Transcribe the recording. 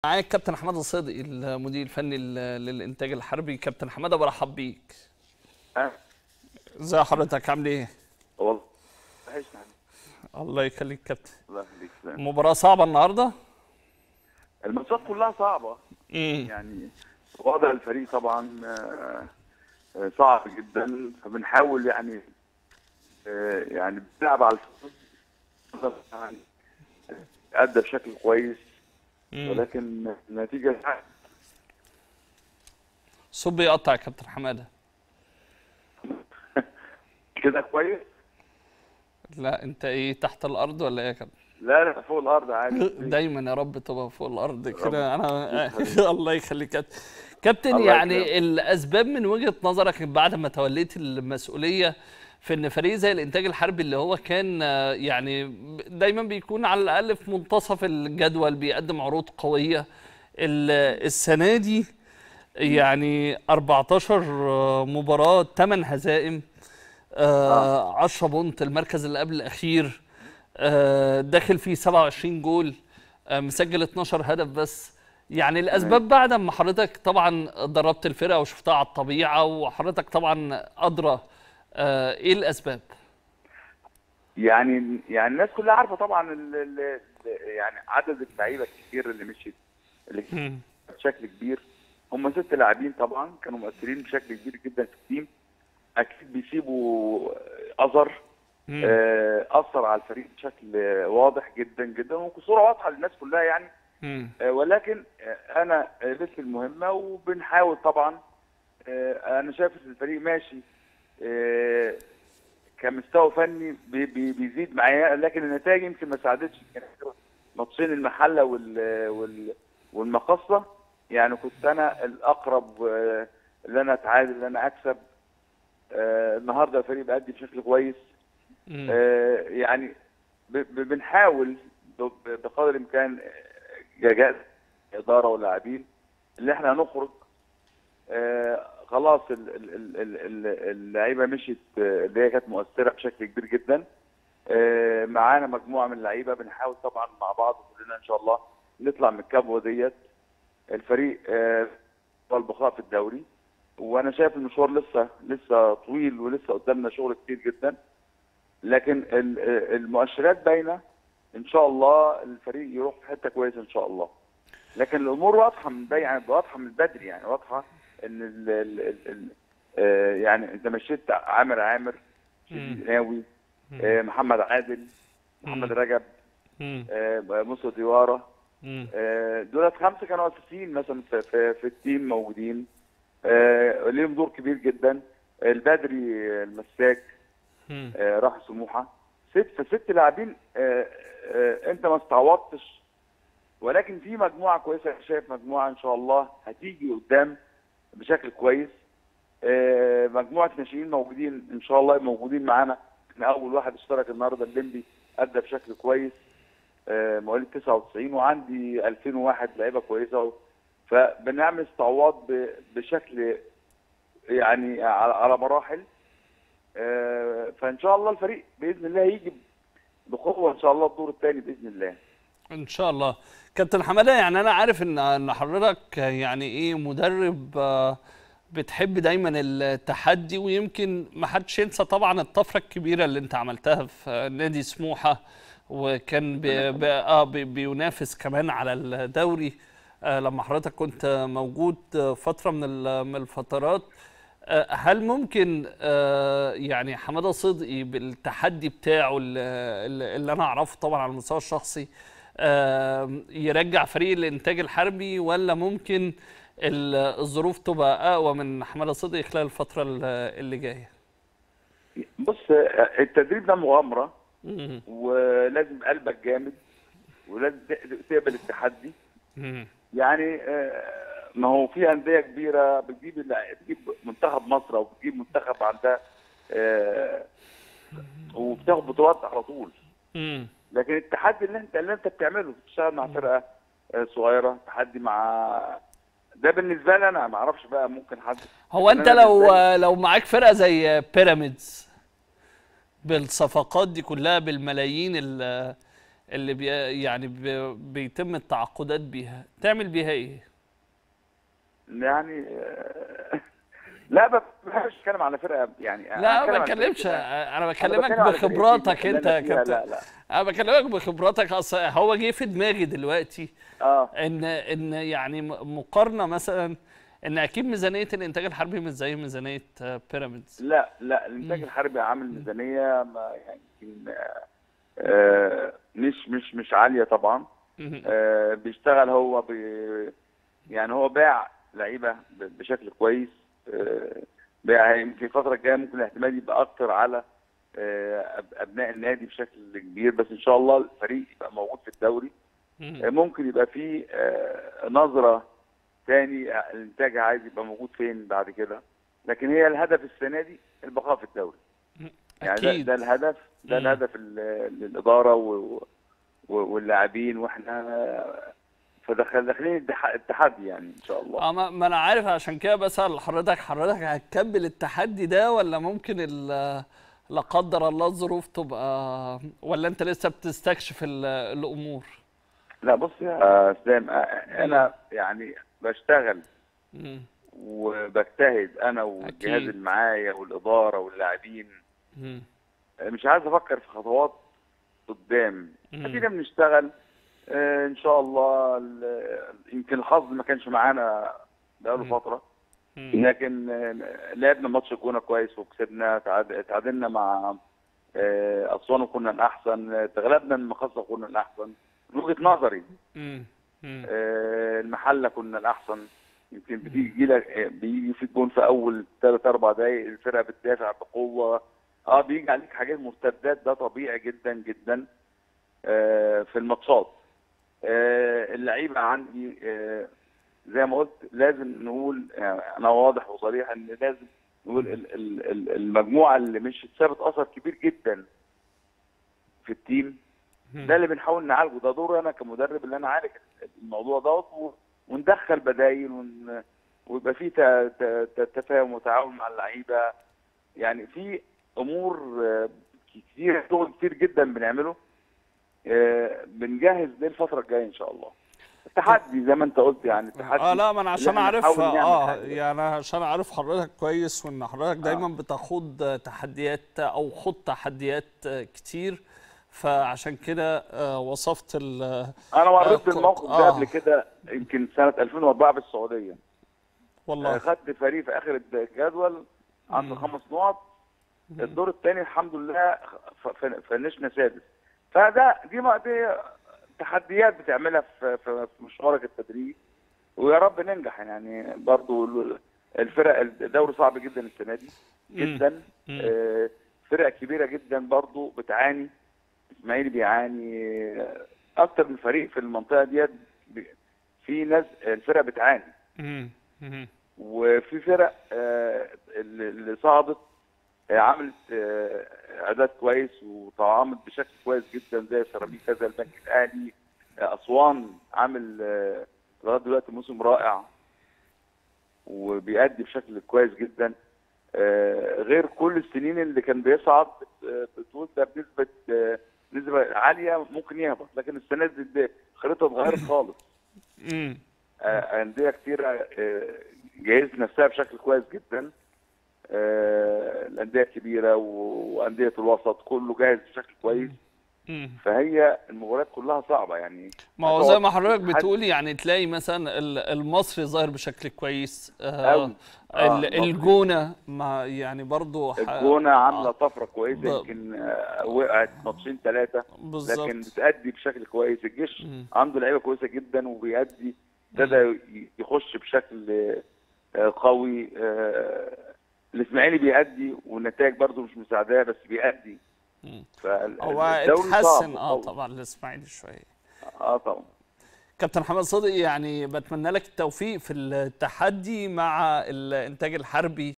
معاك كابتن حماده صدقي المدير الفني ل- للانتاج الحربي كابتن حماده برحب بيك أه. ازي حضرتك عامل ايه والله وحشنا الله يخليك كابتن الله يخليك سلام. مباراه صعبه النهارده الماتشات كلها صعبة امم يعني وضع الفريق طبعا آه، آه، صعب جدا فبنحاول يعني آه، يعني بنلعب على الفوز يعني أدى بشكل كويس ولكن النتيجة صوت بيقطع يا كابتن حماده كده كويس لا انت ايه تحت الارض ولا ايه يا كابتن لا لا فوق الأرض عادي دايما يا رب تبقى فوق الارض رب. كده انا الله يخليك كابتن كابتن الله يعني يكرمك. الاسباب من وجهه نظرك بعد ما توليت المسؤوليه في ان فريق زي الانتاج الحربي اللي هو كان آه، يعني دايما بيكون على الاقل في منتصف الجدول بيقدم عروض قويه ال- السنه دي يعني 14 مباراه 8 هزائم آه 10 بونت المركز اللي قبل الاخير آه داخل فيه 27 جول آه مسجل 12 هدف بس يعني الاسباب بعد ما حضرتك طبعا دربت الفرقه وشفتها على الطبيعه وحضرتك طبعا ادرى آه ايه الاسباب يعني يعني الناس كلها عارفة طبعا ال ال يعني عدد اللعيبة الكتير اللي مشيت اللي بشكل كبير هم ست لاعبين طبعا كانوا مؤثرين بشكل كبير جدا في التيم اكيد بيسيبوا اثر آه، اثر على الفريق بشكل واضح جدا جدا وصوره واضحه للناس كلها يعني مم. آه، ولكن آه، انا آه، لسه المهمه وبنحاول طبعا آه، انا شايف ان الفريق ماشي آه، كمستوى فني بي- بي- بيزيد معايا لكن النتائج يمكن ما ساعدتش كان ماتشين المحله وال وال والمقصه يعني كنت انا الاقرب آه، اللي انا اتعادل اللي انا اكسب آه، النهارده الفريق بيأدي بشكل كويس مم. آه، يعني ب- ب- بنحاول ب- ب- بقدر الامكان آه، جاء اداره ولاعبين اللي احنا هنخرج آه، خلاص ال- ال- ال- ال- ال- اللعيبه مشيت آه، اللي هي كانت مؤثره بشكل كبير جدا آه، معانا مجموعه من اللعيبه بنحاول طبعا مع بعض كلنا ان شاء الله نطلع من الكبوه ديت الفريق آه، هو البقاء في الدوري وانا شايف المشوار لسه لسه طويل ولسه قدامنا شغل كتير جدا لكن ال- المؤشرات باينه ان شاء الله الفريق يروح في حته كويسه ان شاء الله لكن الامور واضحه من بدري يعني واضحه من بدري يعني واضحه ان ال ال ال ال آه يعني انت مشيت عامر عامر شديد ناوي آه محمد عادل محمد رجب مم. آه موسى ديواره مم. آه، دولت خمسه كانوا اساسيين مثلا في, في, في التيم موجودين آه، ليهم دور كبير جدا البدري آه، المساك مم. آه، راح سموحه ست فست لاعبين آه، آه، انت ما استعوضتش ولكن في مجموعه كويسه أنا شايف مجموعه ان شاء الله هتيجي قدام بشكل كويس آه، مجموعه ناشئين موجودين ان شاء الله موجودين معانا احنا اول واحد اشترك النهارده الليمبي ادى بشكل كويس آه، مواليد 99 وعندي 2001 لعيبه كويسه فبنعمل استعواض ب- بشكل يعني على على مراحل آه، فان شاء الله الفريق باذن الله هيجي بقوه ان شاء الله الدور الثاني باذن الله ان شاء الله كابتن حماده يعني انا عارف ان ان حضرتك يعني ايه مدرب آه، بتحب دايما التحدي ويمكن ما حدش ينسى طبعا الطفره الكبيره اللي انت عملتها في آه، نادي سموحه وكان بي بي آه بي بينافس كمان على الدوري آه، لما حضرتك كنت موجود آه، فتره من ال- من الفترات آه، هل ممكن آه، يعني حماده صدقي بالتحدي بتاعه اللي, اللي انا اعرفه طبعا على المستوى الشخصي آه، يرجع فريق الانتاج الحربي ولا ممكن ال- الظروف تبقى اقوى من حماده صدقي خلال الفتره ال- اللي جايه؟ بص آه، التدريب ده مغامره مم. ولازم قلبك جامد ولازم ت- تقبل التحدي مم. يعني آه، ما هو في انديه كبيره بتجيب اللع- بتجيب منتخب مصر او بتجيب منتخب عندها آه، وبتاخد بطولات على طول مم. لكن التحدي اللي انت اللي انت بتعمله بتشتغل مع فرقه آه، صغيره تحدي مع ده بالنسبه لي انا ما اعرفش بقى ممكن حد هو انت أنا لو بالنسبة لو معاك فرقه زي بيراميدز بالصفقات دي كلها بالملايين ال- اللي بي يعني بي بيتم التعاقدات بيها تعمل بيها ايه يعني آه، لا ما بحبش اتكلم على فرقه يعني أنا لا ما بتكلم على بتكلمش فرقتي. انا بكلمك بتكلم على فرقتي بخبراتك اللي انت أنا يا فيها، كابتن لا لا انا بكلمك بخبراتك اصل هو جه في دماغي دلوقتي اه ان ان يعني م- مقارنه مثلا ان اكيد ميزانيه الانتاج الحربي مش زي ميزانيه آه، بيراميدز لا لا الانتاج الحربي عامل ميزانيه ما يعني يمكن آه، آه، مش مش مش عاليه طبعا مم. آه، بيشتغل هو بي يعني هو باع لعيبه ب- بشكل كويس آه، باع يمكن الفتره الجايه ممكن الاعتماد يبقى اكتر على آه، أب- ابناء النادي بشكل كبير بس ان شاء الله الفريق يبقى موجود في الدوري مم. آه، ممكن يبقى فيه آه، نظره تاني آه، الانتاج عايز يبقى موجود فين بعد كده لكن هي الهدف السنه دي البقاء في الدوري يعني ده, اكيد ده الهدف ده مم. الهدف ال- للاداره و- و- واللاعبين واحنا فدخل داخلين التح- التحدي يعني ان شاء الله اه ما ما انا عارف عشان كده بسأل حضرتك حضرتك هتكمل التحدي ده ولا ممكن ال- لا قدر الله الظروف تبقى ولا انت لسه بتستكشف ال- الامور لا بص يا اسلام آه، انا يعني بشتغل مم. وبجتهد انا والجهاز أكيد. اللي معايا والاداره واللاعبين مم. مش عايز افكر في خطوات قدام مم. ادينا بنشتغل آه، ان شاء الله ال- يمكن الحظ ما كانش معانا بقاله مم. فتره مم. لكن آه، لعبنا ماتش الجونه كويس وكسبنا تعاد- تعادلنا مع آه، اسوان وكنا الاحسن آه، تغلبنا من المقصه وكنا الاحسن من وجهه نظري مم. مم. آه، المحله كنا الاحسن يمكن بتيجي لك آه، بيجي في جون في اول ثلاث اربع دقائق الفرقه بتدافع بقوه اه بيجي عليك حاجات مرتدات ده طبيعي جدا جدا آه، في الماتشات آه، اللعيبه عندي آه، زي ما قلت لازم نقول يعني انا واضح وصريح ان لازم نقول ال- ال- ال- المجموعه اللي مش سابت اثر كبير جدا في التيم ده اللي بنحاول نعالجه ده دوري انا كمدرب اللي انا اعالج الموضوع دوت و- وندخل بدايل ون... ويبقى في ت... ت... ت- تفاهم وتعاون مع اللعيبه يعني في امور آه، كتير شغل كتير جدا بنعمله آه، بنجهز للفتره الجايه ان شاء الله التحدي زي ما انت قلت يعني التحدي اه لا ما انا عشان اللي احنا عارف بنحاول نعمل اه حاجة. يعني عشان عارف حضرتك كويس وان حضرتك دايما بتخوض تحديات او خض تحديات كتير فعشان كده آه، وصفت ال انا مريت آه، بالموقف ده آه. قبل كده يمكن سنه 2004 في السعوديه والله خدت فريق في اخر الجدول عنده خمس نقط الدور الثاني الحمد لله ف- ف- فنشنا سادس فده دي ما دي تحديات بتعملها في في في مشوارك التدريبي ويا رب ننجح يعني برضو ال- الفرق الدوري صعب جدا السنه دي جدا مم. آه، فرق كبيره جدا برضو بتعاني اسماعيلي بيعاني آه، اكتر من فريق في المنطقه ديت ب- في ناس الفرق بتعاني مم. مم. وفي فرق آه، اللي اللي صعدت آه، عملت آه، اعداد كويس وتعاملت بشكل كويس جدا زي سيراميكا زي البنك الاهلي آه، اسوان عامل آه، لغايه دلوقتي موسم رائع وبيأدي بشكل كويس جدا آه، غير كل السنين اللي كان بيصعد آه، بتقول ده بنسبه آه، نسبه عاليه ممكن يهبط لكن السنه دي دي الخريطه اتغيرت خالص مم. آه، أندية كتيرة آه، جهزت نفسها بشكل كويس جدا آه، الأندية الكبيرة و- وأندية الوسط كله جاهز بشكل كويس مم. فهي المباريات كلها صعبة يعني ما هو زي ما هتقعد حضرتك تتحدى. بتقول يعني تلاقي مثلا ال- المصري ظاهر بشكل كويس آه أوي. آه، ال- المصري. الجونه ما يعني برضو ح- الجونة عاملة آه. طفرة كويسة ب- يمكن آه، وقعت ماتشين ثلاثة لكن بالظبط بتأدي بشكل كويس الجيش مم. عنده لعيبة كويسة جدا وبيأدي ابتدى ي- يخش بشكل آه، قوي آه، الإسماعيلي بيأدي والنتائج برضه مش مساعداه بس بيأدي مم. فال- هو الدوري صعب اتحسن اه وقوي. طبعا الاسماعيلي شويه اه طبعا كابتن محمد صدقي يعني بتمنى لك التوفيق في التحدي مع الانتاج الحربي